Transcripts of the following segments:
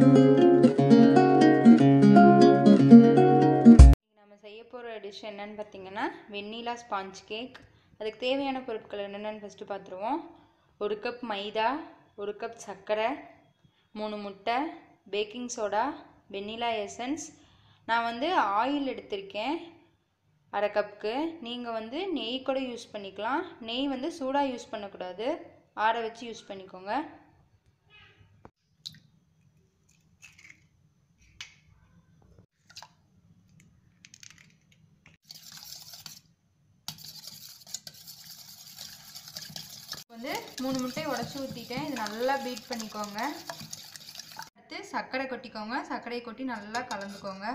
நம்ம செய்ய போகிற டிஷ் என்னன்னு பார்த்தீங்கன்னா வெண்ணிலா ஸ்பாஞ்ச் கேக் அதுக்கு தேவையான பொருட்கள் என்னென்னு ஃபஸ்ட்டு பார்த்துருவோம் ஒரு கப் மைதா ஒரு கப் சர்க்கரை மூணு முட்டை பேக்கிங் சோடா வெண்ணிலா எசன்ஸ் நான் வந்து ஆயில் எடுத்திருக்கேன் அரை கப்புக்கு நீங்கள் வந்து நெய் கூட யூஸ் பண்ணிக்கலாம் நெய் வந்து சூடாக யூஸ் பண்ணக்கூடாது ஆற வச்சு யூஸ் பண்ணிக்கோங்க வந்து மூணு முட்டையை உடச்சி ஊற்றிட்டேன் இது நல்லா பீட் பண்ணிக்கோங்க அடுத்து சர்க்கரை கொட்டிக்கோங்க சர்க்கரையை கொட்டி நல்லா கலந்துக்கோங்க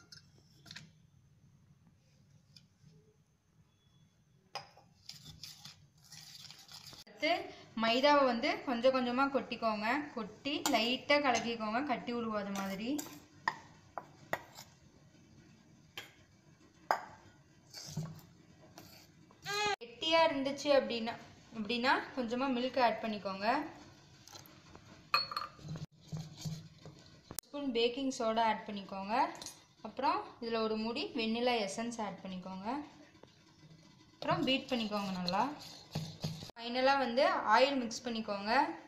அடுத்து மைதாவை வந்து கொஞ்சம் கொஞ்சமாக கொட்டிக்கோங்க கொட்டி லைட்டாக கலக்கிக்கோங்க கட்டி விழுவாத மாதிரி கெட்டியாக இருந்துச்சு அப்படின்னா அப்படின்னா கொஞ்சமாக மில்க் ஆட் பண்ணிக்கோங்க ஸ்பூன் பேக்கிங் சோடா ஆட் பண்ணிக்கோங்க அப்புறம் இதில் ஒரு மூடி வெண்ணிலா எசன்ஸ் ஆட் பண்ணிக்கோங்க அப்புறம் பீட் பண்ணிக்கோங்க நல்லா ஃபைனலாக வந்து ஆயில் மிக்ஸ் பண்ணிக்கோங்க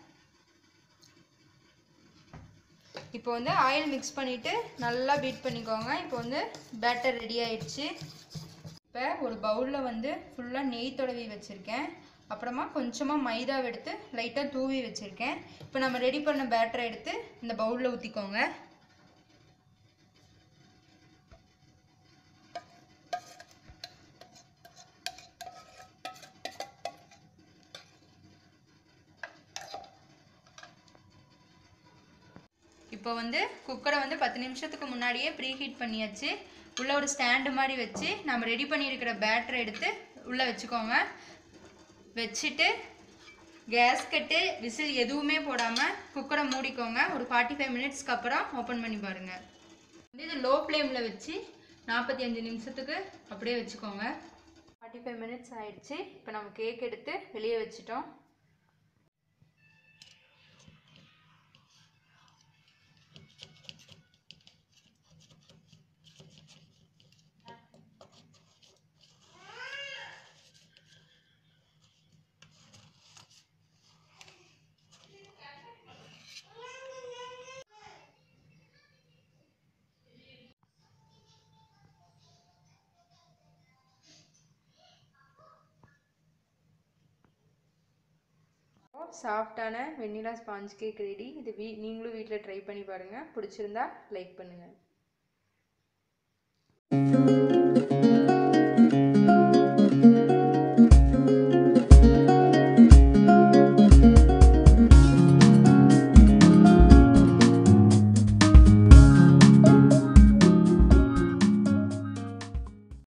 இப்போ வந்து ஆயில் மிக்ஸ் பண்ணிவிட்டு நல்லா பீட் பண்ணிக்கோங்க இப்போ வந்து பேட்டர் ரெடி ஆயிடுச்சு இப்போ ஒரு பவுலில் வந்து ஃபுல்லாக நெய் தடவி வச்சுருக்கேன் அப்புறமா கொஞ்சமாக மைதாவை எடுத்து லைட்டாக தூவி வச்சுருக்கேன் இப்போ நம்ம ரெடி பண்ண பேட்டரை எடுத்து இந்த பவுலில் ஊற்றிக்கோங்க இப்போ வந்து குக்கரை வந்து பத்து நிமிஷத்துக்கு முன்னாடியே ப்ரீ ஹீட் பண்ணியாச்சு உள்ளே ஒரு ஸ்டாண்டு மாதிரி வச்சு நம்ம ரெடி பண்ணியிருக்கிற பேட்டரை எடுத்து உள்ளே வச்சுக்கோங்க வச்சுட்டு கேஸ்கட்டு விசில் எதுவுமே போடாமல் குக்கரை மூடிக்கோங்க ஒரு ஃபார்ட்டி ஃபைவ் மினிட்ஸ்க்கு அப்புறம் ஓப்பன் பண்ணி பாருங்கள் வந்து இது லோ ஃப்ளேமில் வச்சு நாற்பத்தி அஞ்சு நிமிஷத்துக்கு அப்படியே வச்சுக்கோங்க ஃபார்ட்டி ஃபைவ் மினிட்ஸ் ஆயிடுச்சு இப்போ நம்ம கேக் எடுத்து வெளியே வச்சுட்டோம் சாஃப்டான வெண்ணிலா ஸ்பாஞ்ச் கேக் ரெடி இது வீ நீங்களும் வீட்டில் ட்ரை பண்ணி பாருங்கள் பிடிச்சிருந்தா லைக் பண்ணுங்கள்